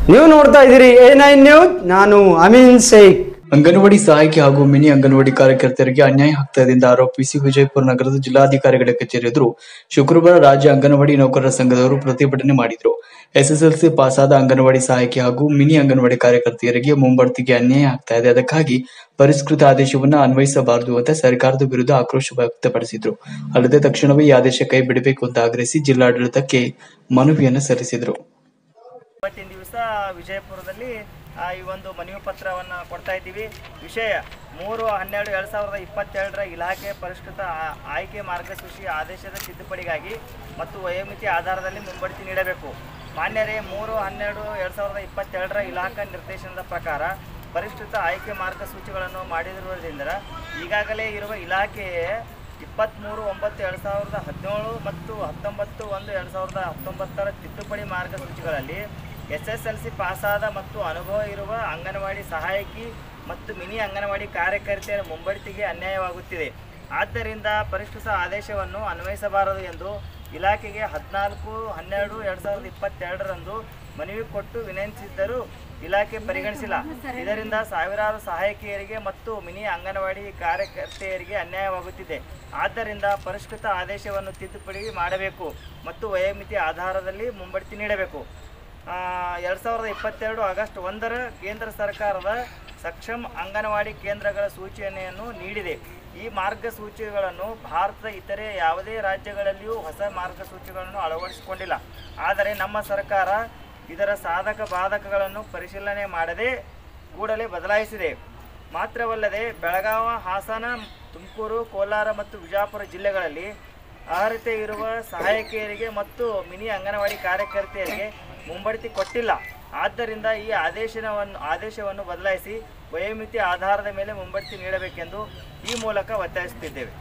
ನೀವು ನೋಡ್ತಾ ಇದ್ದೀರಿ ಎ ನೈನ್ ನ್ಯೂಸ್ ನಾನು ಅಮೀನ್ ಶೇಖ್ ಅಂಗನವಾಡಿ ಸಹಾಯಕಿ ಹಾಗೂ ಮಿನಿ ಅಂಗನವಾಡಿ ಕಾರ್ಯಕರ್ತರಿಗೆ ಅನ್ಯಾಯ ಆಗ್ತಾ ಇದೆ ಎಂದು ಆರೋಪಿಸಿ ವಿಜಯಪುರ ನಗರದ ಜಿಲ್ಲಾಧಿಕಾರಿಗಳ ಕಚೇರಿ ಎದುರು ಶುಕ್ರವಾರ ರಾಜ್ಯ ಅಂಗನವಾಡಿ ನೌಕರರ ಸಂಘದವರು ಪ್ರತಿಭಟನೆ ಮಾಡಿದರು ಎಸ್ಎಸ್ಎಲ್ಸಿ ಪಾಸಾದ ಅಂಗನವಾಡಿ ಸಹಾಯಕಿ ಹಾಗೂ ಮಿನಿ ಅಂಗನವಾಡಿ ಕಾರ್ಯಕರ್ತೆಯರಿಗೆ ಮುಂಬಡ್ತಿಗೆ ಅನ್ಯಾಯ ಆಗ್ತಾ ಇದೆ ಅದಕ್ಕಾಗಿ ಪರಿಷ್ಕೃತ ಆದೇಶವನ್ನು ಅನ್ವಯಿಸಬಾರದು ಅಂತ ಸರ್ಕಾರದ ವಿರುದ್ಧ ಆಕ್ರೋಶ ವ್ಯಕ್ತಪಡಿಸಿದ್ರು ಅಲ್ಲದೆ ತಕ್ಷಣವೇ ಈ ಆದೇಶ ಕೈ ಬಿಡಬೇಕು ಅಂತ ಆಗ್ರಹಿಸಿ ಜಿಲ್ಲಾಡಳಿತಕ್ಕೆ ಮನವಿಯನ್ನು ಸಲ್ಲಿಸಿದರು ಇವತ್ತಿನ ದಿವಸ ವಿಜಯಪುರದಲ್ಲಿ ಆ, ಈ ಒಂದು ಮನವಿ ಪತ್ರವನ್ನು ಕೊಡ್ತಾ ಇದ್ದೀವಿ ವಿಷಯ ಮೂರು ಹನ್ನೆರಡು ಎರಡು ಸಾವಿರದ ಇಪ್ಪತ್ತೆರಡರ ಇಲಾಖೆ ಪರಿಷ್ಕೃತ ಆ- ಆಯ್ಕೆ ಮಾರ್ಗಸೂಚಿ ಆದೇಶದ ತಿದ್ದುಪಡಿಗಾಗಿ ಮತ್ತು ವಯೋಮಿತಿ ಆಧಾರದಲ್ಲಿ ಮುಂಬಡ್ತಿ ನೀಡಬೇಕು ಮಾನ್ಯರೇ ಮೂರು ಹನ್ನೆರಡು ಎರಡು ಸಾವಿರದ ಇಪ್ಪತ್ತೆರಡರ ಇಲಾಖಾ ನಿರ್ದೇಶನದ ಪ್ರಕಾರ ಪರಿಷ್ಕೃತ ಆಯ್ಕೆ ಮಾರ್ಗಸೂಚಿಗಳನ್ನು ಮಾಡಿರುವುದರಿಂದ ಈಗಾಗಲೇ ಇರುವ ಇಲಾಖೆಯೇ ಇಪ್ಪತ್ತ್ಮೂರು ಒಂಬತ್ತು ಎರಡು ಸಾವಿರದ ಹದಿನೇಳು ಮತ್ತು ಹತ್ತೊಂಬತ್ತು ಒಂದು ಎರಡು ಸಾವಿರದ ಹತ್ತೊಂಬತ್ತರ ತಿದ್ದುಪಡಿ ಮಾರ್ಗಸೂಚಿಗಳಲ್ಲಿ ಎಸ್ ಎಸ್ ಎಲ್ ಸಿ ಪಾಸಾದ ಮತ್ತು ಅನುಭವ ಇರುವ ಅಂಗನವಾಡಿ ಸಹಾಯಕಿ ಮತ್ತು ಮಿನಿ ಅಂಗನವಾಡಿ ಕಾರ್ಯಕರ್ತೆಯರ ಮುಂಬಡ್ತಿಗೆ ಅನ್ಯಾಯವಾಗುತ್ತಿದೆ ಆದ್ದರಿಂದ ಪರಿಷ್ಕೃತ ಆದೇಶವನ್ನು ಅನ್ವಯಿಸಬಾರದು ಎಂದು ಇಲಾಖೆಗೆ ಹದಿನಾಲ್ಕು ಹನ್ನೆರಡು ಎರಡು ಸಾವಿರದ ಇಪ್ಪತ್ತೆರಡರಂದು ಮನವಿ ಕೊಟ್ಟು ವಿನಂತಿಸಿದ್ದರೂ ಇಲಾಖೆ ಪರಿಗಣಿಸಿಲ್ಲ ಇದರಿಂದ ಸಾವಿರಾರು ಸಹಾಯಕಿಯರಿಗೆ ಮತ್ತು ಮಿನಿ ಅಂಗನವಾಡಿ ಕಾರ್ಯಕರ್ತೆಯರಿಗೆ ಅನ್ಯಾಯವಾಗುತ್ತಿದೆ ಆದ್ದರಿಂದ ಪರಿಷ್ಕೃತ ಆದೇಶವನ್ನು ತಿದ್ದುಪಡಿ ಮಾಡಬೇಕು ಮತ್ತು ವಯೋಮಿತಿ ಆಧಾರದಲ್ಲಿ ಮುಂಬಡ್ತಿ ನೀಡಬೇಕು ಎರಡು ಸಾವಿರದ ಇಪ್ಪತ್ತೆರಡು ಆಗಸ್ಟ್ ಒಂದರ ಕೇಂದ್ರ ಸರ್ಕಾರದ ಸಕ್ಷಮ್ ಅಂಗನವಾಡಿ ಕೇಂದ್ರಗಳ ಸೂಚನೆಯನ್ನು ನೀಡಿದೆ ಈ ಮಾರ್ಗಸೂಚಿಗಳನ್ನು ಭಾರತದ ಇತರೆ ಯಾವುದೇ ರಾಜ್ಯಗಳಲ್ಲಿಯೂ ಹೊಸ ಮಾರ್ಗಸೂಚಿಗಳನ್ನು ಅಳವಡಿಸಿಕೊಂಡಿಲ್ಲ ಆದರೆ ನಮ್ಮ ಸರ್ಕಾರ ಇದರ ಸಾಧಕ ಬಾಧಕಗಳನ್ನು ಪರಿಶೀಲನೆ ಮಾಡದೆ ಕೂಡಲೇ ಬದಲಾಯಿಸಿದೆ ಮಾತ್ರವಲ್ಲದೆ ಬೆಳಗಾವ ಹಾಸನ ತುಮಕೂರು ಕೋಲಾರ ಮತ್ತು ವಿಜಯಪುರ ಜಿಲ್ಲೆಗಳಲ್ಲಿ ಅರ್ಹತೆ ಇರುವ ಸಹಾಯಕಿಯರಿಗೆ ಮತ್ತು ಮಿನಿ ಅಂಗನವಾಡಿ ಕಾರ್ಯಕರ್ತೆಯರಿಗೆ ಮುಂಬಡ್ತಿ ಕೊಟ್ಟಿಲ್ಲ ಆದ್ದರಿಂದ ಈ ಆದೇಶವನ್ನು ಆದೇಶವನ್ನು ಬದಲಾಯಿಸಿ ವಯೋಮಿತಿ ಆಧಾರದ ಮೇಲೆ ಮುಂಬಡ್ತಿ ನೀಡಬೇಕೆಂದು ಈ ಮೂಲಕ ಒತ್ತಾಯಿಸುತ್ತಿದ್ದೇವೆ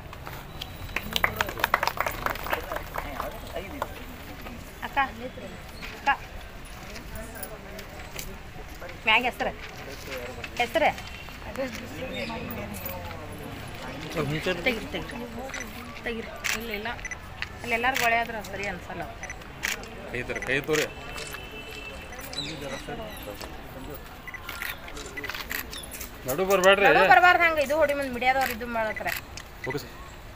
ಅಕ್ಕ ಅಕ್ಕ ಮ್ಯಾಗ ಹೆಸ್ರು ಹೆಸ್ರು ತೆಗಿರಿ ತೆಗಿರಿ ತೆಗಿರಿ ಇಲ್ಲ ಇಲ್ಲ ಅಲ್ಲಿ ಎಲ್ಲರೂ ಗೊಳೆ ಆದ್ರೆ ಸರಿ ಅನ್ಸಲ್ಲ ಕೈ ತೋರಿ ಕೈ ತೋರಿ ನಡು ಬರ್ಬೇಡ್ರಿ ಅದು ಬರಬಾರ್ದು ಹಂಗೆ ಇದು ಹೊಡಿ ಮುಂದೆ ಮಿಡಿಯಾದವ್ರು ಇದು ಮಾಡತ್ತಾರೆ ಓಕೆ ಸರ್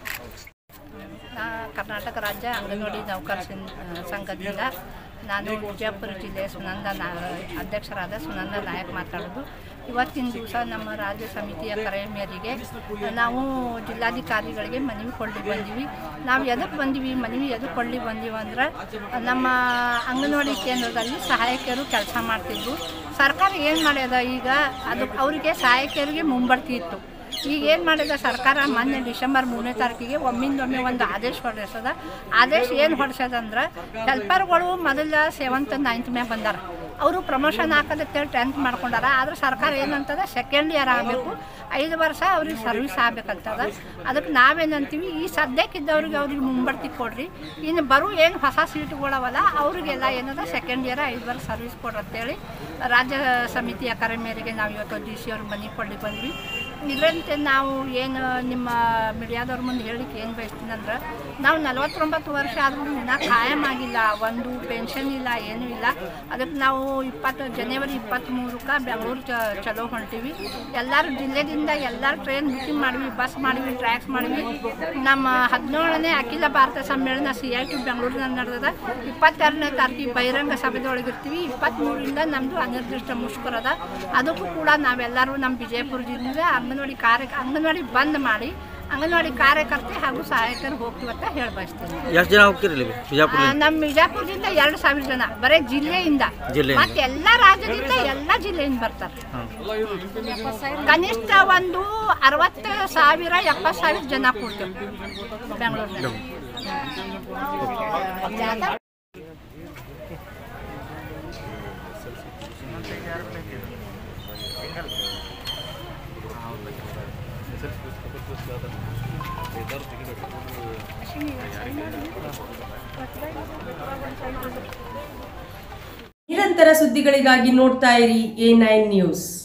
ನಾ ಕರ್ನಾಟಕ ರಾಜ್ಯ ಅಂಗನವಾಡಿ ನೌಕರ ಸಂಘದಿಂದ ನಾನು ವಿಜಯಪುರ ಜಿಲ್ಲೆ ಸುನಂದ ನಾ ಅಧ್ಯಕ್ಷರಾದ ಸುನಂದ ನಾಯಕ್ ಮಾತಾಡೋದು ಇವತ್ತಿನ ದಿವಸ ನಮ್ಮ ರಾಜ್ಯ ಸಮಿತಿಯ ಕರೆ ಮೇರೆಗೆ ನಾವು ಜಿಲ್ಲಾಧಿಕಾರಿಗಳಿಗೆ ಮನವಿ ಕೊಳ್ಳಿ ಬಂದೀವಿ ನಾವು ಎದಕ್ಕೆ ಬಂದೀವಿ ಮನವಿ ಎದಕ್ಕೆ ಕೊಳ್ಳಿ ಬಂದೀವಿ ಅಂದ್ರೆ ನಮ್ಮ ಅಂಗನವಾಡಿ ಕೇಂದ್ರದಲ್ಲಿ ಸಹಾಯಕಿಯರು ಕೆಲಸ ಮಾಡ್ತಿದ್ರು ಸರ್ಕಾರ ಏನು ಮಾಡ್ಯದ ಈಗ ಅದು ಅವರಿಗೆ ಸಹಾಯಕಿಯರಿಗೆ ಮುಂಬಡ್ತಿ ಇತ್ತು ಈಗ ಏನು ಮಾಡಿದ ಸರ್ಕಾರ ಮೊನ್ನೆ ಡಿಸೆಂಬರ್ ಮೂರನೇ ತಾರೀಕಿಗೆ ಒಮ್ಮಿಂದೊಮ್ಮೆ ಒಂದು ಆದೇಶ ಹೊರಡಿಸದ ಆದೇಶ ಏನು ಹೊರಡ್ಸದಂದ್ರೆ ಹೆಲ್ಪರ್ಗಳು ಮೊದಲ ಸೆವೆಂತ್ ನೈನ್ತ್ ಮ್ಯಾಗ ಬಂದಾರ ಅವರು ಪ್ರಮೋಷನ್ ಹಾಕೋದತ್ತೇಳಿ ಟೆಂತ್ ಮಾಡ್ಕೊಂಡಾರ ಆದ್ರೆ ಸರ್ಕಾರ ಏನಂತದ ಸೆಕೆಂಡ್ ಇಯರ್ ಆಗಬೇಕು ಐದು ವರ್ಷ ಅವ್ರಿಗೆ ಸರ್ವಿಸ್ ಆಗ್ಬೇಕಂತದ ಅದಕ್ಕೆ ನಾವೇನಂತೀವಿ ಈ ಸದ್ಯಕ್ಕಿದ್ದವ್ರಿಗೆ ಅವ್ರಿಗೆ ಮುಂಬಡ್ತಿ ಕೊಡ್ರಿ ಇನ್ನು ಬರೋ ಏನು ಹೊಸ ಸೀಟ್ಗಳವಲ್ಲ ಅವ್ರಿಗೆಲ್ಲ ಏನದ ಸೆಕೆಂಡ್ ಇಯರ್ ಐದು ವರ್ಷ ಸರ್ವಿಸ್ ಕೊಡ್ರಿ ಅಂತೇಳಿ ರಾಜ್ಯ ಸಮಿತಿಯ ಕರೆ ಮೇರೆಗೆ ನಾವು ಇವತ್ತು ಡಿ ಸಿ ಅವ್ರ ಮನೆ ಕೊಡ್ಲಿಕ್ಕೆ ಬಂದ್ವಿ ಇದರಂತೆ ನಾವು ಏನು ನಿಮ್ಮ ಮೀಡಿಯಾದವ್ರ ಮುಂದೆ ಹೇಳಿಕ್ಕೆ ಏನು ಬಯಸ್ತೀನಿ ಅಂದ್ರೆ ನಾವು ನಲವತ್ತೊಂಬತ್ತು ವರ್ಷ ಆದ್ರೂ ಇನ್ನೂ ಕಾಯಂ ಆಗಿಲ್ಲ ಒಂದು ಪೆನ್ಷನ್ ಇಲ್ಲ ಏನೂ ಇಲ್ಲ ಅದಕ್ಕೆ ನಾವು ಇಪ್ಪತ್ತು ಜನವರಿ ಇಪ್ಪತ್ತ್ಮೂರಕ್ಕೆ ಬೆಂಗಳೂರು ಚ ಚಲೋ ಹೊಂಟೀವಿ ಎಲ್ಲರೂ ಜಿಲ್ಲೆದಿಂದ ಎಲ್ಲರೂ ಟ್ರೈನ್ ಬುಕಿಂಗ್ ಮಾಡಿವಿ ಬಸ್ ಮಾಡಿವಿ ಟ್ರ್ಯಾಕ್ಸ್ ಮಾಡಿವಿ ನಮ್ಮ ಹದಿನೇಳನೇ ಅಖಿಲ ಭಾರತ ಸಮ್ಮೇಳನ ಸಿ ಐ ಟಿ ಬೆಂಗಳೂರಿನಲ್ಲಿ ನಡೆದದ ಇಪ್ಪತ್ತೆರಡನೇ ತಾರೀಕಿಗೆ ಬಹಿರಂಗ ಸಭೆದೊಳಗೆ ಇರ್ತೀವಿ ಇಪ್ಪತ್ತ್ಮೂರರಿಂದ ನಮ್ಮದು ಅನಿರ್ದಿಷ್ಟ ಮುಷ್ಕರದ ಅದಕ್ಕೂ ಕೂಡ ನಾವೆಲ್ಲರೂ ನಮ್ಮ ವಿಜಯಪುರ ಜಿಲ್ಲೆ ಅಂಗನವಾಡಿ ಕಾರ್ಯ ಅಂಗನವಾಡಿ ಬಂದ್ ಮಾಡಿ ಅಂಗನವಾಡಿ ಕಾರ್ಯಕರ್ತೆ ಹಾಗೂ ಸಹಾಯಕರು ಹೋಗ್ತೀವತ್ತ ಹೇಳಿ ಬಯಸ್ತೀನಿ ಎಷ್ಟು ಜನ ಹೋಗ್ತೀರಿ ಇಲ್ಲಿ ಬಿಜಾಪುರ ಆ, ನಮ್ಮ ವಿಜಯಪುರದಿಂದ ಎರಡು ಸಾವಿರ ಜನ ಬರೀ ಜಿಲ್ಲೆಯಿಂದ ಜಿಲ್ಲೆಯಿಂದ. ಮತ್ತೆ ಎಲ್ಲ ರಾಜ್ಯದಿಂದ ಎಲ್ಲ ಜಿಲ್ಲೆಯಿಂದ ಬರ್ತಾರೆ ಕನಿಷ್ಠ ಒಂದು ಅರವತ್ತು ಸಾವಿರ ಎಪ್ಪತ್ತು ಸಾವಿರ ಜನ ಕೊಡ್ತೇವೆ ಬೆಂಗಳೂರಿನಲ್ಲಿ ನಿರಂತರ ಸುದ್ದಿಗಳಿಗಾಗಿ ನೋಡ್ತಾ ಇರಿ ಎ ನೈನ್ ನ್ಯೂಸ್